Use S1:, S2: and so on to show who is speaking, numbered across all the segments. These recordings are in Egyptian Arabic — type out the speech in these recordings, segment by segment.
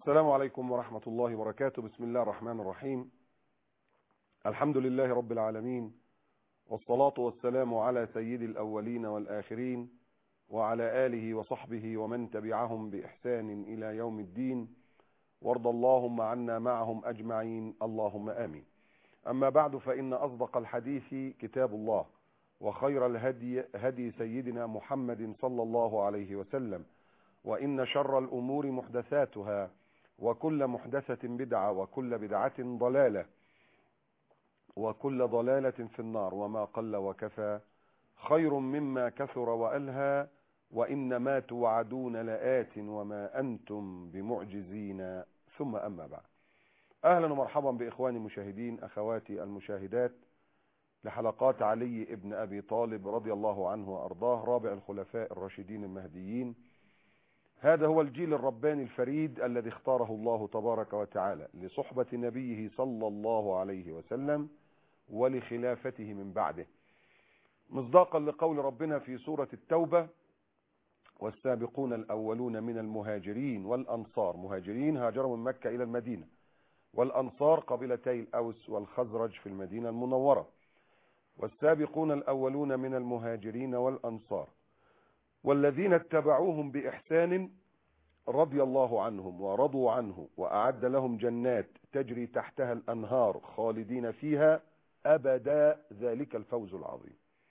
S1: السلام عليكم ورحمة الله وبركاته بسم الله الرحمن الرحيم الحمد لله رب العالمين والصلاة والسلام على سيد الأولين والآخرين وعلى آله وصحبه ومن تبعهم بإحسان إلى يوم الدين وارض اللهم عنا معهم أجمعين اللهم آمين أما بعد فإن أصدق الحديث كتاب الله وخير الهدي هدي سيدنا محمد صلى الله عليه وسلم وإن شر الأمور محدثاتها وكل محدثة بدعة وكل بدعة ضلالة وكل ضلالة في النار وما قل وكفى خير مما كثر وألهى وإنما توعدون لآت وما أنتم بمعجزين ثم أما بعد أهلا ومرحبا بإخواني المشاهدين أخواتي المشاهدات لحلقات علي ابن أبي طالب رضي الله عنه وأرضاه رابع الخلفاء الراشدين المهديين هذا هو الجيل الرباني الفريد الذي اختاره الله تبارك وتعالى لصحبة نبيه صلى الله عليه وسلم ولخلافته من بعده مصداقا لقول ربنا في سورة التوبة والسابقون الأولون من المهاجرين والأنصار مهاجرين هاجروا من مكة إلى المدينة والأنصار قبيلتي الأوس والخزرج في المدينة المنورة والسابقون الأولون من المهاجرين والأنصار والذين اتبعوهم بإحسان رضي الله عنهم ورضوا عنه وأعد لهم جنات تجري تحتها الأنهار خالدين فيها أبدا ذلك الفوز العظيم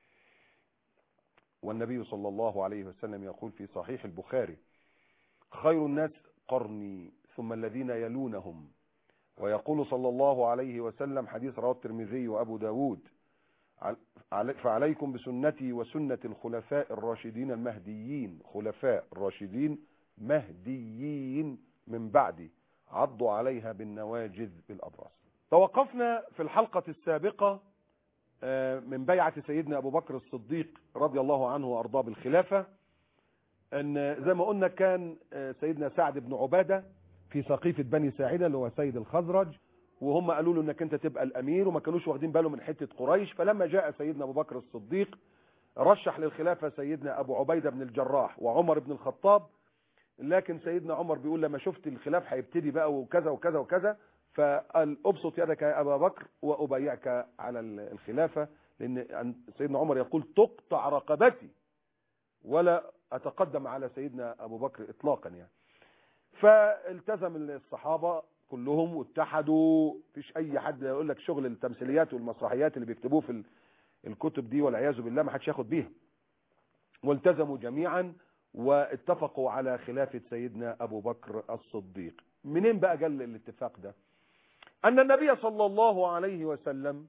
S1: والنبي صلى الله عليه وسلم يقول في صحيح البخاري خير الناس قرني ثم الذين يلونهم ويقول صلى الله عليه وسلم حديث رواه الترمذي وأبو داود فعليكم بسنتي وسنة الخلفاء الراشدين المهديين خلفاء راشدين مهديين من بعدي عضوا عليها بالنواجذ بالأبراس توقفنا في الحلقة السابقة من بيعة سيدنا أبو بكر الصديق رضي الله عنه وأرضاه بالخلافة أن زي ما قلنا كان سيدنا سعد بن عبادة في سقيفة بني ساعدة اللي هو سيد الخزرج وهم قالوا له انك انت تبقى الامير وما كانوش واخدين بالهم من حته قريش فلما جاء سيدنا ابو بكر الصديق رشح للخلافه سيدنا ابو عبيده بن الجراح وعمر بن الخطاب لكن سيدنا عمر بيقول لما شفت الخلاف هيبتدي بقى وكذا وكذا وكذا فقال ابسط يدك يا ابا بكر وابايعك على الخلافه لان سيدنا عمر يقول تقطع رقبتي ولا اتقدم على سيدنا ابو بكر اطلاقا يعني فالتزم الصحابه كلهم واتحدوا مفيش اي حد يقول لك شغل التمثيليات والمسرحيات اللي بيكتبوه في الكتب دي والعياذ بالله ما حدش ياخد بيها والتزموا جميعا واتفقوا على خلافة سيدنا ابو بكر الصديق منين بقى جل الاتفاق ده ان النبي صلى الله عليه وسلم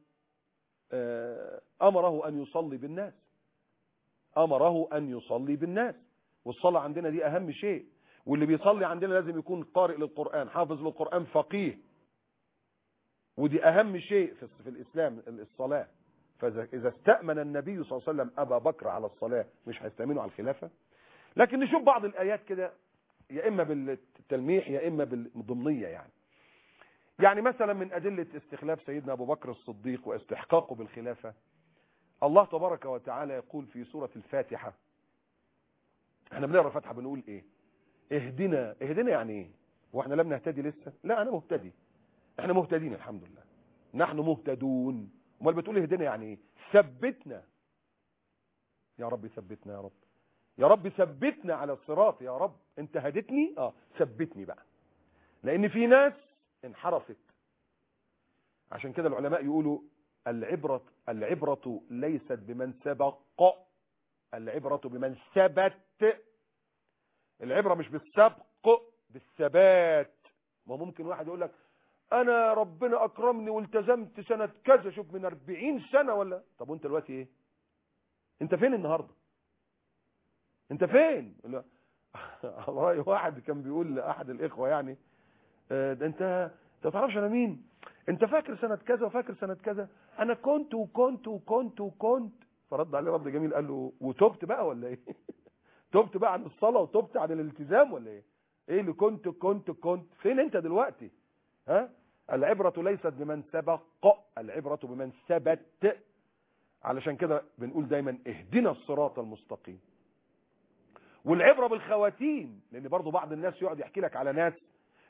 S1: امره ان يصلي بالناس امره ان يصلي بالناس والصلاة عندنا دي اهم شيء واللي بيصلي عندنا لازم يكون قارئ للقرآن حافظ للقرآن فقيه ودي أهم شيء في, في الإسلام الصلاة فإذا استأمن النبي صلى الله عليه وسلم أبا بكر على الصلاة مش هيستأمنه على الخلافة لكن نشوف بعض الآيات كده يا إما بالتلميح يا إما بالضمنية يعني يعني مثلا من أدلة استخلاف سيدنا أبو بكر الصديق واستحقاقه بالخلافة الله تبارك وتعالى يقول في سورة الفاتحة احنا بنقرا الفاتحة بنقول ايه اهدنا اهدنا يعني ايه واحنا لم نهتدي لسه لا انا مهتدي احنا مهتدين الحمد لله نحن مهتدون امال بتقول اهدنا يعني ايه ثبتنا يا رب ثبتنا يا رب يا رب ثبتنا على الصراط يا رب انت هدتني اه ثبتني بقى لان في ناس انحرفت عشان كده العلماء يقولوا العبرة العبرة ليست بمن سبق العبرة بمن ثبت العبرة مش بالسبق بالثبات ما ممكن واحد يقول لك انا ربنا اكرمني والتزمت سنة كذا شوف من 40 سنة ولا طب وانت دلوقتي ايه انت فين النهاردة انت فين رأي واحد كان بيقول لاحد الاخوة يعني اه ده انت انت تعرفش انا مين انت فاكر سنة كذا وفاكر سنة كذا انا كنت وكنت وكنت وكنت فرد عليه رد جميل قال له وتوبت بقى ولا ايه تبت بقى عن الصلاة وتبت عن الالتزام ولا ايه ايه اللي كنت كنت كنت فين انت دلوقتي ها العبرة ليست بمن سبق العبرة بمن ثبت علشان كده بنقول دايما اهدنا الصراط المستقيم والعبرة بالخواتيم لان برضو بعض الناس يقعد يحكي لك على ناس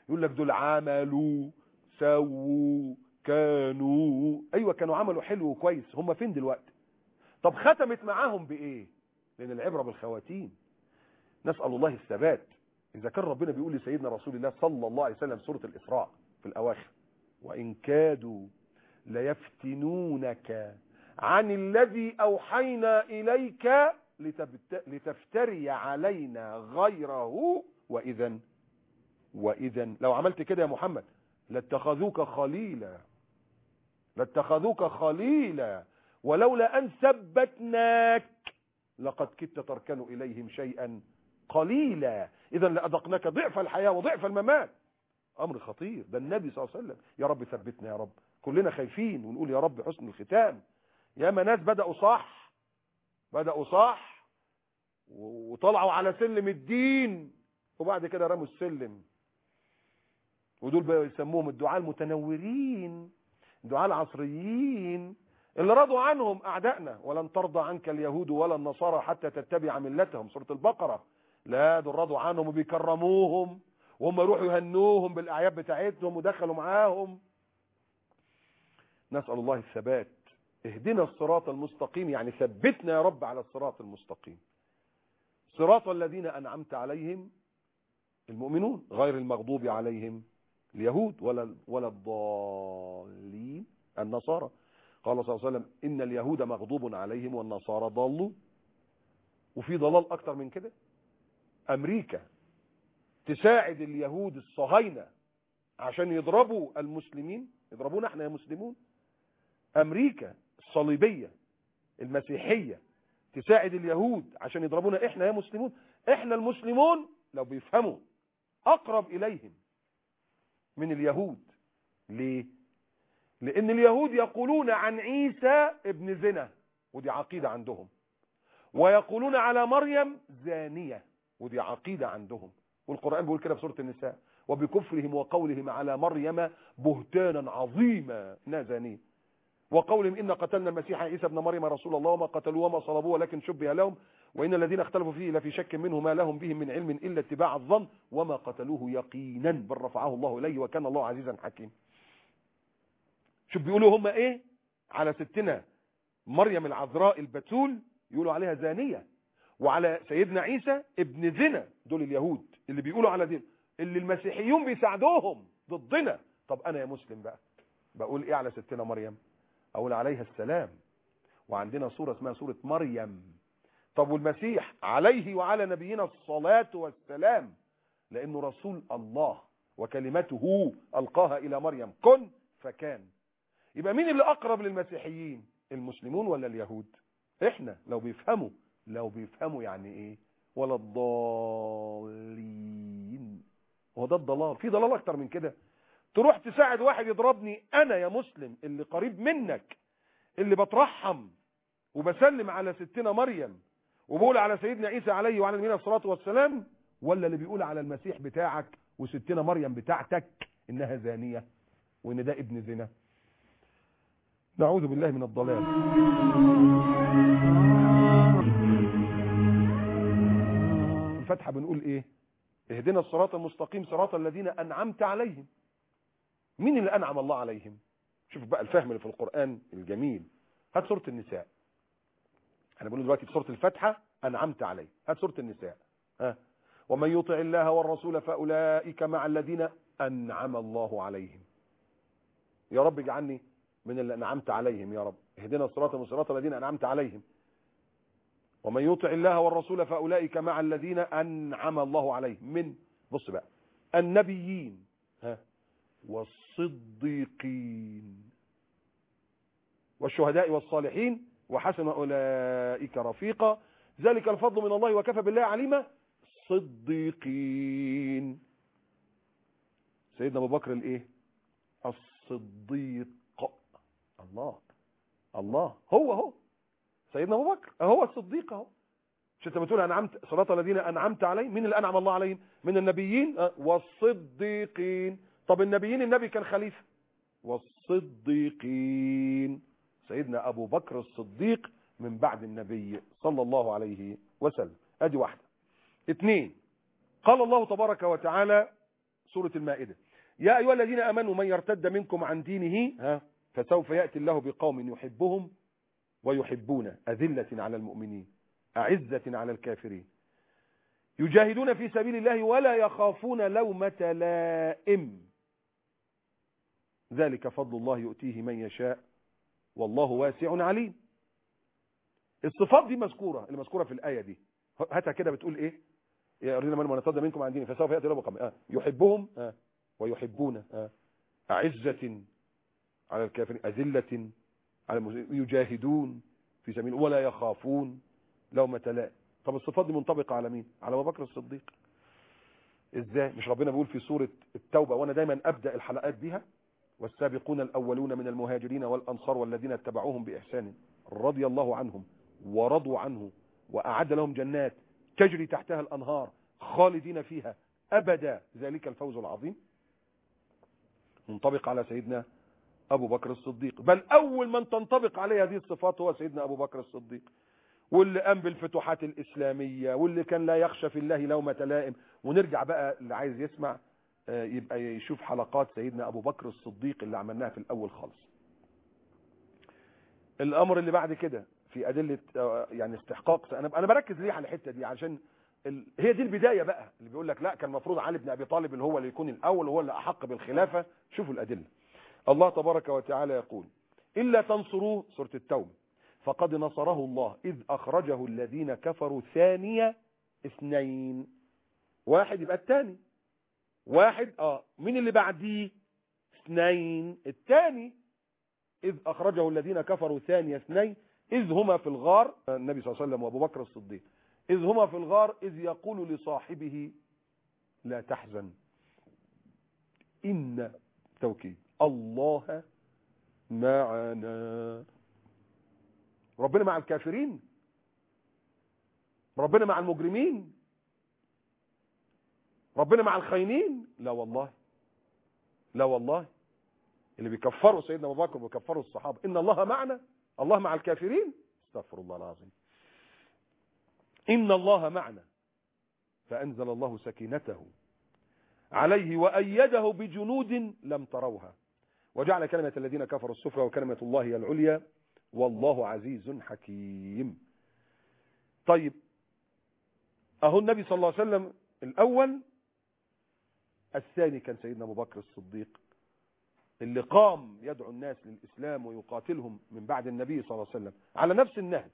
S1: يقول لك دول عملوا سووا كانوا ايوه كانوا عملوا حلو وكويس هم فين دلوقتي طب ختمت معاهم بايه لان العبره بالخواتيم نسال الله الثبات اذا كان ربنا بيقول لسيدنا رسول الله صلى الله عليه وسلم سوره الاسراء في الاواخر وان كادوا ليفتنونك عن الذي اوحينا اليك لتبت... لتفتري علينا غيره واذا واذا لو عملت كده يا محمد لاتخذوك خليلا لاتخذوك خليلا ولولا ان ثبتناك لقد كدت تركن اليهم شيئا قليلا اذا لاذقناك ضعف الحياه وضعف الممات امر خطير ده النبي صلى الله عليه وسلم يا رب ثبتنا يا رب كلنا خايفين ونقول يا رب حسن الختام ياما ناس بداوا صح بداوا صح وطلعوا على سلم الدين وبعد كده رموا السلم ودول بقى يسموهم الدعاء المتنورين الدعاء العصريين اللي رضوا عنهم اعدائنا ولن ترضى عنك اليهود ولا النصارى حتى تتبع ملتهم سوره البقره لا دول رضوا عنهم وبيكرموهم وهم يروحوا يهنوهم بالاعياد بتاعتهم ودخلوا معاهم نسال الله الثبات اهدنا الصراط المستقيم يعني ثبتنا يا رب على الصراط المستقيم صراط الذين انعمت عليهم المؤمنون غير المغضوب عليهم اليهود ولا ولا الضالين النصارى قال صلى الله عليه وسلم ان اليهود مغضوب عليهم والنصارى ضلوا وفي ضلال اكتر من كده امريكا تساعد اليهود الصهاينه عشان يضربوا المسلمين يضربونا احنا يا مسلمون امريكا الصليبيه المسيحيه تساعد اليهود عشان يضربونا احنا يا مسلمون احنا المسلمون لو بيفهموا اقرب اليهم من اليهود ليه لان اليهود يقولون عن عيسى ابن زنا ودي عقيدة عندهم ويقولون على مريم زانية ودي عقيدة عندهم والقرآن بيقول كده في سورة النساء وبكفرهم وقولهم على مريم بهتانا عظيما انها زانية وقولهم إن قتلنا المسيح عيسى ابن مريم رسول الله وما قتلوه وما صلبوه ولكن شبه لهم وإن الذين اختلفوا فيه لفي شك منه ما لهم به من علم إلا اتباع الظن وما قتلوه يقينا بل رفعه الله إليه وكان الله عزيزا حكيم شوف بيقولوا هم إيه على ستنا مريم العذراء البتول يقولوا عليها زانية وعلى سيدنا عيسى ابن زنا دول اليهود اللي بيقولوا على دين اللي المسيحيون بيساعدوهم ضدنا طب أنا يا مسلم بقى بقول إيه على ستنا مريم أقول عليها السلام وعندنا سورة اسمها سورة مريم طب والمسيح عليه وعلى نبينا الصلاة والسلام لأنه رسول الله وكلمته ألقاها إلى مريم كن فكان يبقى مين اللي أقرب للمسيحيين المسلمون ولا اليهود احنا لو بيفهموا لو بيفهموا يعني ايه ولا الضالين هو ده الضلال في ضلال اكتر من كده تروح تساعد واحد يضربني انا يا مسلم اللي قريب منك اللي بترحم وبسلم على ستنا مريم وبقول على سيدنا عيسى عليه وعلى نبينا الصلاه والسلام ولا اللي بيقول على المسيح بتاعك وستنا مريم بتاعتك انها زانيه وان ده ابن زنا نعوذ بالله من الضلال الفتحه بنقول ايه اهدنا الصراط المستقيم صراط الذين انعمت عليهم مين اللي انعم الله عليهم شوف بقى الفهم اللي في القران الجميل هات سوره النساء احنا بنقول دلوقتي في سوره الفاتحه انعمت عليه هات سوره النساء ها ومن يطع الله والرسول فاولئك مع الذين انعم الله عليهم يا رب اجعلني من اللي انعمت عليهم يا رب اهدنا الصراط المستقيم الذين انعمت عليهم ومن يطع الله والرسول فاولئك مع الذين انعم الله عليهم من بص بقى النبيين ها والصديقين والشهداء والصالحين وحسن اولئك رفيقا ذلك الفضل من الله وكفى بالله عليما صديقين سيدنا ابو بكر الايه الصديق الله الله هو هو سيدنا ابو بكر هو الصديق اهو مش انت بتقول انعمت صراط الذين انعمت عليهم مين اللي انعم الله عليهم من النبيين أه. والصديقين طب النبيين النبي كان خليفه والصديقين سيدنا ابو بكر الصديق من بعد النبي صلى الله عليه وسلم ادي واحده اثنين قال الله تبارك وتعالى سورة المائدة يا أيها الذين أمنوا من يرتد منكم عن دينه ها فسوف يأتي الله بقوم يحبهم ويحبون أذلة على المؤمنين أعزة على الكافرين يجاهدون في سبيل الله ولا يخافون لومة لائم ذلك فضل الله يؤتيه من يشاء والله واسع عليم الصفات دي مذكورة اللي مذكورة في الآية دي هاتها كده بتقول ايه يا أرينا من من منكم عن دينه فسوف يأتي الله بقوم آه. يحبهم آه. ويحبون آه. أعزة على الكافرين أذلة على المسلمين يجاهدون في سبيل ولا يخافون لومة لائم طب الصفات دي منطبقة على مين على ابو بكر الصديق ازاي مش ربنا بيقول في سورة التوبة وانا دايما ابدأ الحلقات بيها والسابقون الاولون من المهاجرين والانصار والذين اتبعوهم باحسان رضي الله عنهم ورضوا عنه واعد لهم جنات تجري تحتها الانهار خالدين فيها ابدا ذلك الفوز العظيم منطبق على سيدنا ابو بكر الصديق بل اول من تنطبق عليه هذه الصفات هو سيدنا ابو بكر الصديق واللي قام بالفتوحات الإسلامية واللي كان لا يخشى في الله لومة لائم ونرجع بقى اللي عايز يسمع يبقى يشوف حلقات سيدنا أبو بكر الصديق اللي عملناها في الأول خالص الأمر اللي بعد كده في أدلة يعني استحقاق أنا أنا بركز ليه على الحتة دي عشان ال... هي دي البداية بقى اللي بيقول لك لا كان المفروض علي بن أبي طالب اللي هو اللي يكون الأول وهو اللي أحق بالخلافة شوفوا الأدلة الله تبارك وتعالى يقول إلا تنصروه سورة التوبة فقد نصره الله إذ أخرجه الذين كفروا ثانية اثنين واحد يبقى الثاني واحد اه مين اللي بعديه اثنين الثاني إذ أخرجه الذين كفروا ثانية اثنين إذ هما في الغار النبي صلى الله عليه وسلم وأبو بكر الصديق إذ هما في الغار إذ يقول لصاحبه لا تحزن إن توكيد الله معنا ربنا مع الكافرين ربنا مع المجرمين ربنا مع الخاينين لا والله لا والله اللي بيكفروا سيدنا ابو بكر وبيكفروا الصحابه ان الله معنا الله مع الكافرين استغفر الله العظيم ان الله معنا فانزل الله سكينته عليه وايده بجنود لم تروها وجعل كلمه الذين كفروا السفلى وكلمه الله هي العليا والله عزيز حكيم طيب اهو النبي صلى الله عليه وسلم الاول الثاني كان سيدنا ابو بكر الصديق اللي قام يدعو الناس للاسلام ويقاتلهم من بعد النبي صلى الله عليه وسلم على نفس النهج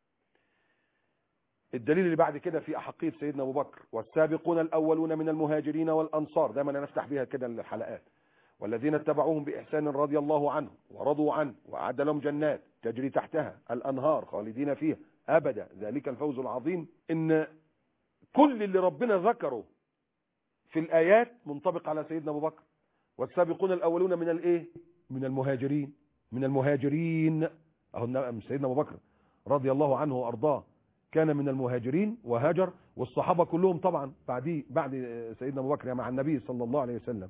S1: الدليل اللي بعد كده في احقيه سيدنا ابو بكر والسابقون الاولون من المهاجرين والانصار دايما انا افتح بيها كده الحلقات والذين اتبعوهم بإحسان رضي الله عنه ورضوا عنه وأعد لهم جنات تجري تحتها الأنهار خالدين فيها أبدا ذلك الفوز العظيم إن كل اللي ربنا ذكره في الآيات منطبق على سيدنا أبو بكر والسابقون الأولون من الإيه من المهاجرين من المهاجرين أهو سيدنا أبو بكر رضي الله عنه وأرضاه كان من المهاجرين وهاجر والصحابة كلهم طبعا بعد بعد سيدنا أبو بكر مع النبي صلى الله عليه وسلم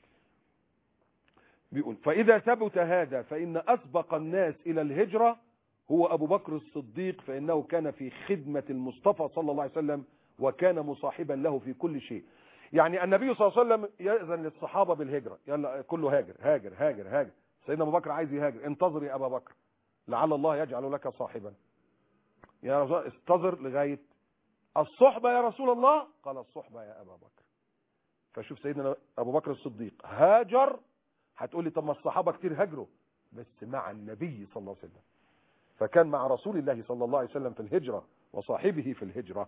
S1: بيقول فإذا ثبت هذا فإن أسبق الناس إلى الهجرة هو أبو بكر الصديق فإنه كان في خدمة المصطفى صلى الله عليه وسلم وكان مصاحبا له في كل شيء يعني النبي صلى الله عليه وسلم يأذن للصحابة بالهجرة يلا كله هاجر هاجر هاجر هاجر سيدنا أبو بكر عايز يهاجر انتظر يا أبا بكر لعل الله يجعل لك صاحبا يا رسول استظر لغاية الصحبة يا رسول الله قال الصحبة يا أبا بكر فشوف سيدنا أبو بكر الصديق هاجر هتقول لي طب ما الصحابة كتير هاجروا بس مع النبي صلى الله عليه وسلم فكان مع رسول الله صلى الله عليه وسلم في الهجرة وصاحبه في الهجرة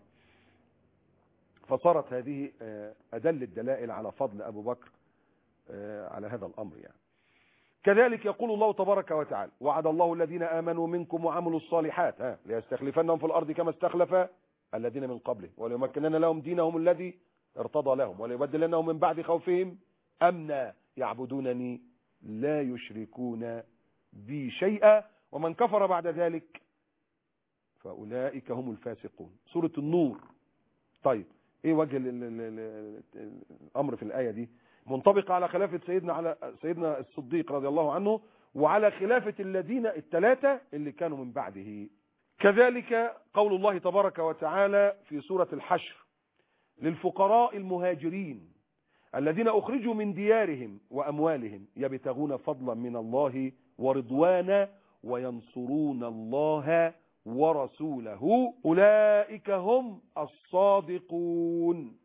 S1: فصارت هذه أدل الدلائل على فضل أبو بكر على هذا الأمر يعني كذلك يقول الله تبارك وتعالى وعد الله الذين آمنوا منكم وعملوا الصالحات ها ليستخلفنهم في الأرض كما استخلف الذين من قبله وليمكنن لهم دينهم الذي ارتضى لهم وليبدلنهم من بعد خوفهم أمنا يعبدونني لا يشركون بي شيئا ومن كفر بعد ذلك فأولئك هم الفاسقون سورة النور طيب ايه وجه ال ال ال الامر في الآية دي منطبق على خلافة سيدنا على سيدنا الصديق رضي الله عنه وعلى خلافة الذين الثلاثة اللي كانوا من بعده كذلك قول الله تبارك وتعالى في سورة الحشر للفقراء المهاجرين الذين أخرجوا من ديارهم وأموالهم يبتغون فضلا من الله ورضوانا وينصرون الله ورسوله أولئك هم الصادقون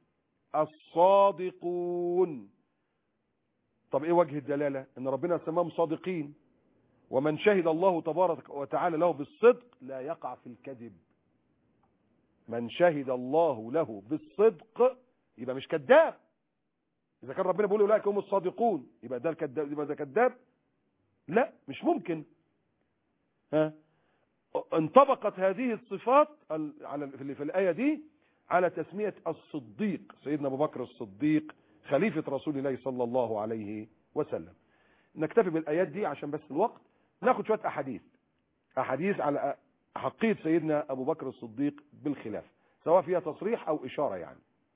S1: الصادقون طب ايه وجه الدلالة ان ربنا سماهم صادقين ومن شهد الله تبارك وتعالى له بالصدق لا يقع في الكذب من شهد الله له بالصدق يبقى مش كذاب اذا كان ربنا بيقول اولئك هم الصادقون يبقى ده الكذاب يبقى ده كذاب لا مش ممكن ها انطبقت هذه الصفات على في الايه دي على تسميه الصديق سيدنا ابو بكر الصديق خليفه رسول الله صلى الله عليه وسلم نكتفي بالايات دي عشان بس الوقت ناخد شويه احاديث احاديث على حقيه سيدنا ابو بكر الصديق بالخلاف سواء فيها تصريح او اشاره يعني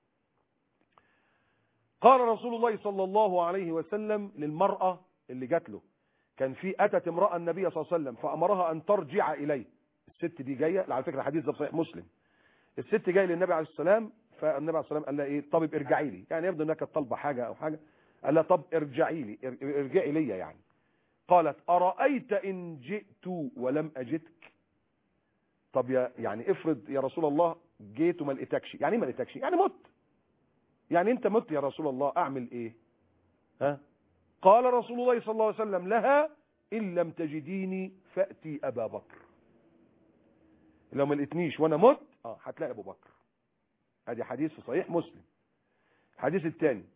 S1: قال رسول الله صلى الله عليه وسلم للمراه اللي جات له كان في اتت امراه النبي صلى الله عليه وسلم فامرها ان ترجع اليه الست دي جايه على فكره الحديث ده في صحيح مسلم الست جايه للنبي عليه السلام فالنبي عليه السلام قال لها ايه طب ارجعي لي يعني يبدو انها كانت طالبه حاجه او حاجه قال لها طب ارجعي لي ارجعي لي يعني قالت ارايت ان جئت ولم اجدك طب يا يعني افرض يا رسول الله جيت وما لقيتكش يعني ايه ما لقيتكش يعني مت يعني انت مت يا رسول الله اعمل ايه ها قال رسول الله صلى الله عليه وسلم لها ان لم تجديني فاتي ابا بكر لو ما لقيتنيش وانا مت اه هتلاقي ابو بكر ادي حديث في صحيح مسلم الحديث الثاني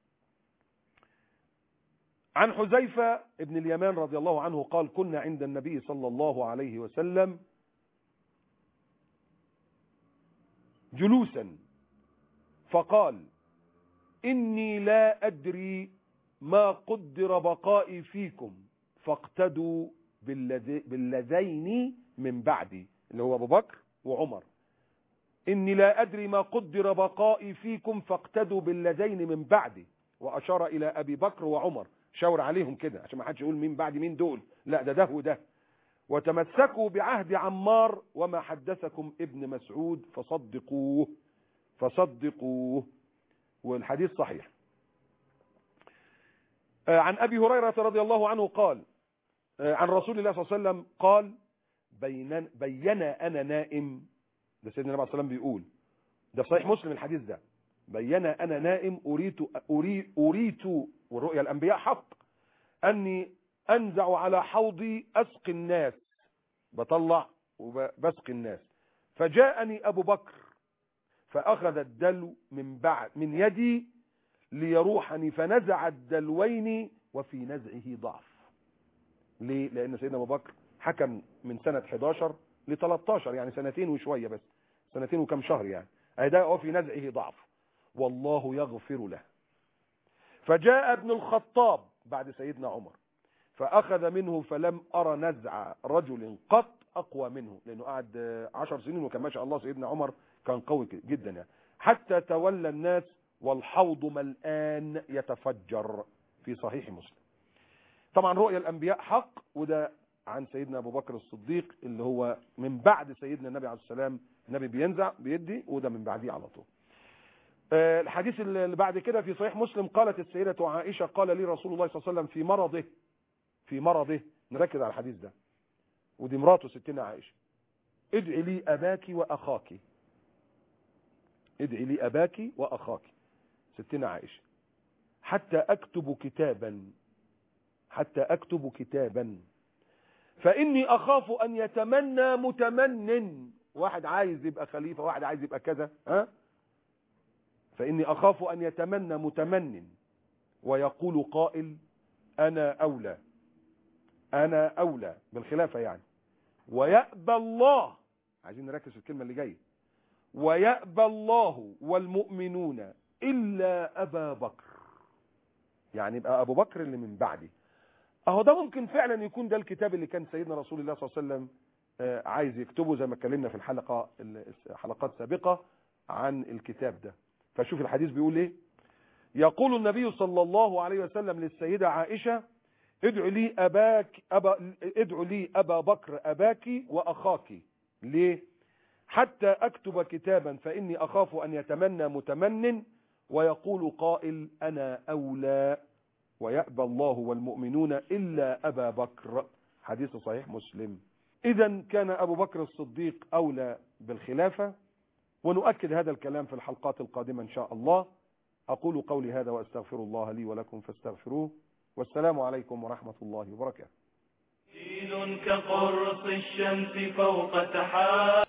S1: عن حذيفة ابن اليمان رضي الله عنه قال كنا عند النبي صلى الله عليه وسلم جلوسا فقال إني لا أدري ما قدر بقائي فيكم فاقتدوا بالذين من بعدي اللي هو أبو بكر وعمر إني لا أدري ما قدر بقائي فيكم فاقتدوا بالذين من بعدي وأشار إلى أبي بكر وعمر شاور عليهم كده عشان ما حدش يقول مين بعد مين دول لا ده ده وده وتمسكوا بعهد عمار وما حدثكم ابن مسعود فصدقوه فصدقوه والحديث صحيح عن أبي هريرة رضي الله عنه قال عن رسول الله صلى الله عليه وسلم قال بين بين أنا نائم ده سيدنا النبي عليه الصلاة والسلام بيقول ده في صحيح مسلم الحديث ده بين أنا نائم أريت أريد أريت والرؤيا الأنبياء حق أني أنزع على حوضي أسقي الناس بطلع وبسقي الناس فجاءني أبو بكر فأخذ الدلو من بعد من يدي ليروحني فنزع الدلوين وفي نزعه ضعف ليه؟ لأن سيدنا أبو بكر حكم من سنة 11 ل 13 يعني سنتين وشوية بس سنتين وكم شهر يعني ده وفي نزعه ضعف والله يغفر له فجاء ابن الخطاب بعد سيدنا عمر فأخذ منه فلم أرى نزع رجل قط أقوى منه لأنه قعد عشر سنين وكان ما شاء الله سيدنا عمر كان قوي جدا يعني حتى تولى الناس والحوض ملآن يتفجر في صحيح مسلم طبعا رؤيا الأنبياء حق وده عن سيدنا أبو بكر الصديق اللي هو من بعد سيدنا النبي عليه السلام النبي بينزع بيدي وده من بعديه على طول الحديث اللي بعد كده في صحيح مسلم قالت السيدة عائشة قال لي رسول الله صلى الله عليه وسلم في مرضه في مرضه نركز على الحديث ده ودي مراته ستنا عائشة ادعي لي أباك وأخاك ادعي لي أباك وأخاك ستنا عائشة حتى أكتب كتابا حتى أكتب كتابا فإني أخاف أن يتمنى متمن واحد عايز يبقى خليفة واحد عايز يبقى كذا ها فإني أخاف أن يتمنى متمن ويقول قائل أنا أولى أنا أولى بالخلافة يعني ويأبى الله عايزين نركز في الكلمة اللي جاية ويأبى الله والمؤمنون إلا أبا بكر يعني يبقى أبو بكر اللي من بعدي أهو ده ممكن فعلا يكون ده الكتاب اللي كان سيدنا رسول الله صلى الله عليه وسلم عايز يكتبه زي ما اتكلمنا في الحلقة حلقات سابقة عن الكتاب ده فشوف الحديث بيقول ايه يقول النبي صلى الله عليه وسلم للسيدة عائشة ادعو لي أباك أبا ادعو لي أبا بكر أباك وأخاك ليه حتى أكتب كتابا فإني أخاف أن يتمنى متمن ويقول قائل أنا أولى ويأبى الله والمؤمنون إلا أبا بكر حديث صحيح مسلم إذا كان أبو بكر الصديق أولى بالخلافة ونؤكد هذا الكلام في الحلقات القادمة إن شاء الله أقول قولي هذا وأستغفر الله لي ولكم فاستغفروه والسلام عليكم ورحمة الله وبركاته
S2: دين كقرص الشمس فوق سحاب